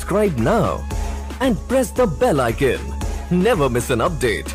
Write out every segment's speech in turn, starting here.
Subscribe now and press the bell icon. Never miss an update.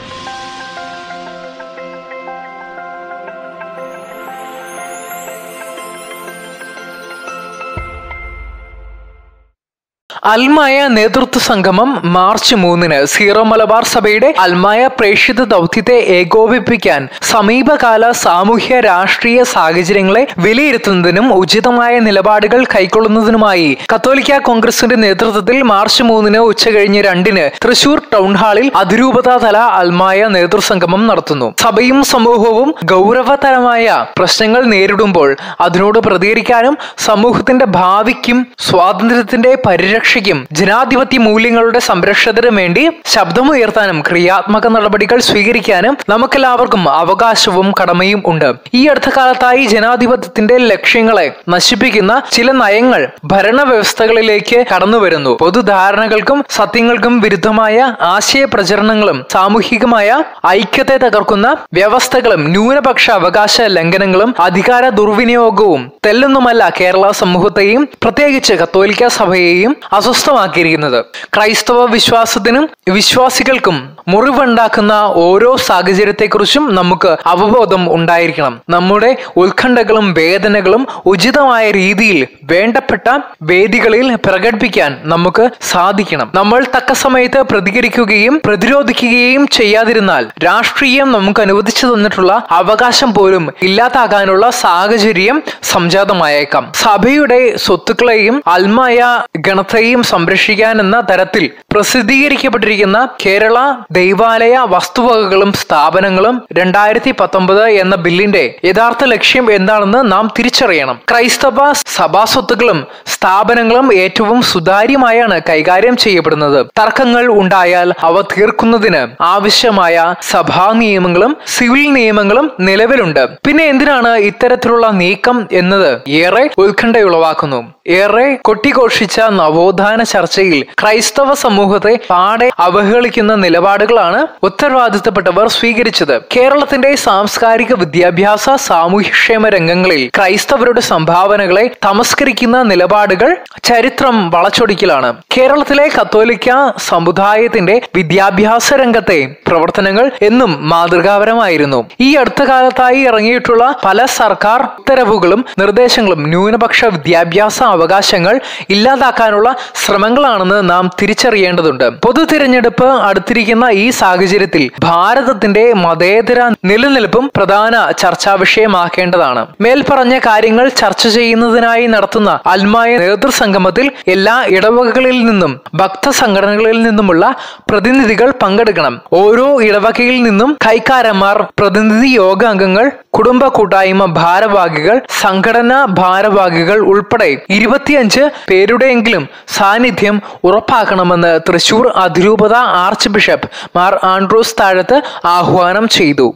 അൽമായ നേതൃത്വ സംഗമം March മൂന്നിന് സീറോ മലബാർ സഭയുടെ അൽമായ പ്രേക്ഷിത ദൗത്യത്തെ ഏകോപിപ്പിക്കാൻ സമീപകാല സാമൂഹ്യ രാഷ്ട്രീയ സാഹചര്യങ്ങളെ വിലയിരുത്തുന്നതിനും ഉചിതമായ നിലപാടുകൾ കൈക്കൊള്ളുന്നതിനുമായി കത്തോലിക്ക കോൺഗ്രസിന്റെ നേതൃത്വത്തിൽ മാർച്ച് മൂന്നിന് ഉച്ചകഴിഞ്ഞ് രണ്ടിന് തൃശൂർ ടൗൺ ഹാളിൽ അതിരൂപതാ തല അൽമായ നേതൃസംഗമം നടത്തുന്നു സഭയും സമൂഹവും ഗൗരവതരമായ പ്രശ്നങ്ങൾ നേരിടുമ്പോൾ അതിനോട് പ്രതികരിക്കാനും സമൂഹത്തിന്റെ ഭാവിക്കും സ്വാതന്ത്ര്യത്തിന്റെ പരിരക്ഷയ്ക്കും ജനാധിപത്യ മൂല്യങ്ങളുടെ സംരക്ഷണത്തിനും വേണ്ടി ശബ്ദമുയർത്താനും ക്രിയാത്മക നടപടികൾ സ്വീകരിക്കാനും നമുക്കെല്ലാവർക്കും അവകാശവും കടമയും ഉണ്ട് ഈ അടുത്ത കാലത്തായി ജനാധിപത്യത്തിന്റെ ലക്ഷ്യങ്ങളെ നശിപ്പിക്കുന്ന ചില നയങ്ങൾ ഭരണവ്യവസ്ഥകളിലേക്ക് കടന്നുവരുന്നു പൊതുധാരണകൾക്കും സത്യങ്ങൾക്കും വിരുദ്ധമായ ആശയ പ്രചരണങ്ങളും സാമൂഹികമായ ഐക്യത്തെ തകർക്കുന്ന വ്യവസ്ഥകളും ന്യൂനപക്ഷ അവകാശ ലംഘനങ്ങളും അധികാര ദുർവിനിയോഗവും തെല്ലൊന്നുമല്ല കേരള സമൂഹത്തെയും പ്രത്യേകിച്ച് കത്തോലിക്ക സഭയെയും അസ്വസ്ഥമാക്കിയിരിക്കുന്നത് ക്രൈസ്തവ വിശ്വാസത്തിനും വിശ്വാസികൾക്കും മുറിവുണ്ടാക്കുന്ന ഓരോ സാഹചര്യത്തെക്കുറിച്ചും നമുക്ക് അവബോധം ഉണ്ടായിരിക്കണം നമ്മുടെ ഉത്കണ്ഠകളും വേദനകളും ഉചിതമായ രീതിയിൽ വേണ്ടപ്പെട്ട വേദികളിൽ പ്രകടിപ്പിക്കാൻ നമുക്ക് സാധിക്കണം നമ്മൾ തക്ക സമയത്ത് പ്രതികരിക്കുകയും പ്രതിരോധിക്കുകയും ചെയ്യാതിരുന്നാൽ രാഷ്ട്രീയം നമുക്ക് അനുവദിച്ചു തന്നിട്ടുള്ള അവകാശം പോലും ഇല്ലാതാകാനുള്ള സാഹചര്യം സംജാതമായേക്കാം സഭയുടെ സ്വത്തുക്കളെയും അൽമായ ഗണത്തെയും സംരക്ഷിക്കാൻ എന്ന തരത്തിൽ പ്രസിദ്ധീകരിക്കപ്പെട്ടിരിക്കുന്ന കേരള ദൈവാലയ വസ്തുവകകളും സ്ഥാപനങ്ങളും രണ്ടായിരത്തി പത്തൊമ്പത് എന്ന ബില്ലിന്റെ യഥാർത്ഥ ലക്ഷ്യം എന്താണെന്ന് നാം തിരിച്ചറിയണം ക്രൈസ്തവ സഭാ സ്വത്തുക്കളും സ്ഥാപനങ്ങളും ഏറ്റവും സുതാര്യമായാണ് കൈകാര്യം ചെയ്യപ്പെടുന്നത് തർക്കങ്ങൾ ഉണ്ടായാൽ അവ തീർക്കുന്നതിന് ആവശ്യമായ സഭാ നിയമങ്ങളും സിവിൽ നിയമങ്ങളും നിലവിലുണ്ട് പിന്നെ എന്തിനാണ് ഇത്തരത്തിലുള്ള നീക്കം എന്നത് ഏറെ ഉത്കണ്ഠയുളവാക്കുന്നു ഏറെ കൊട്ടിഘോഷിച്ച നവോത്ഥാന ചർച്ചയിൽ ക്രൈസ്തവ സമൂഹത്തെ പാടെ അവഹേളിക്കുന്ന നിലപാടുകളാണ് ഉത്തരവാദിത്തപ്പെട്ടവർ സ്വീകരിച്ചത് കേരളത്തിന്റെ സാംസ്കാരിക വിദ്യാഭ്യാസ സാമൂഹ്യക്ഷേമ രംഗങ്ങളിൽ ക്രൈസ്തവരുടെ സംഭാവനകളെ തമസ്കരിക്കുന്ന നിലപാടുകൾ ചരിത്രം വളച്ചൊടിക്കലാണ് കേരളത്തിലെ കത്തോലിക്ക സമുദായത്തിന്റെ വിദ്യാഭ്യാസ രംഗത്തെ പ്രവർത്തനങ്ങൾ എന്നും മാതൃകാപരമായിരുന്നു ഈ അടുത്ത കാലത്തായി ഇറങ്ങിയിട്ടുള്ള പല സർക്കാർ ഉത്തരവുകളും നിർദ്ദേശങ്ങളും ന്യൂനപക്ഷ വിദ്യാഭ്യാസ അവകാശങ്ങൾ ഇല്ലാതാക്കാനുള്ള ശ്രമങ്ങളാണെന്ന് നാം തിരിച്ചറിയേണ്ടതുണ്ട് പൊതു തിരഞ്ഞെടുപ്പ് അടുത്തിരിക്കുന്ന ഈ സാഹചര്യത്തിൽ ഭാരതത്തിന്റെ മതേതര നിലനിൽപ്പും പ്രധാന ചർച്ചാ വിഷയമാക്കേണ്ടതാണ് മേൽപ്പറഞ്ഞ കാര്യങ്ങൾ ചർച്ച ചെയ്യുന്നതിനായി നടത്തുന്ന അൽമായ നേതൃസംഗമത്തിൽ എല്ലാ ഇടവകകളിൽ നിന്നും ഭക്ത സംഘടനകളിൽ നിന്നുമുള്ള പ്രതിനിധികൾ പങ്കെടുക്കണം ഓരോ ഇടവകയിൽ നിന്നും കൈക്കാരന്മാർ പ്രതിനിധി യോഗാംഗങ്ങൾ കുടുംബ കൂട്ടായ്മ ഭാരവാഹികൾ സംഘടനാ ഭാരവാഹികൾ ഉൾപ്പെടെ ഇരുപത്തിയഞ്ച് പേരുടെയെങ്കിലും സാന്നിധ്യം ഉറപ്പാക്കണമെന്ന് തൃശൂർ അതിരൂപത ആർച്ച് ബിഷപ്പ് മാർ ആൻഡ്രൂസ് താഴത്ത് ആഹ്വാനം ചെയ്തു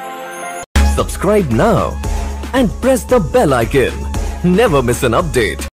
Subscribe now and press the bell icon. Never miss an update.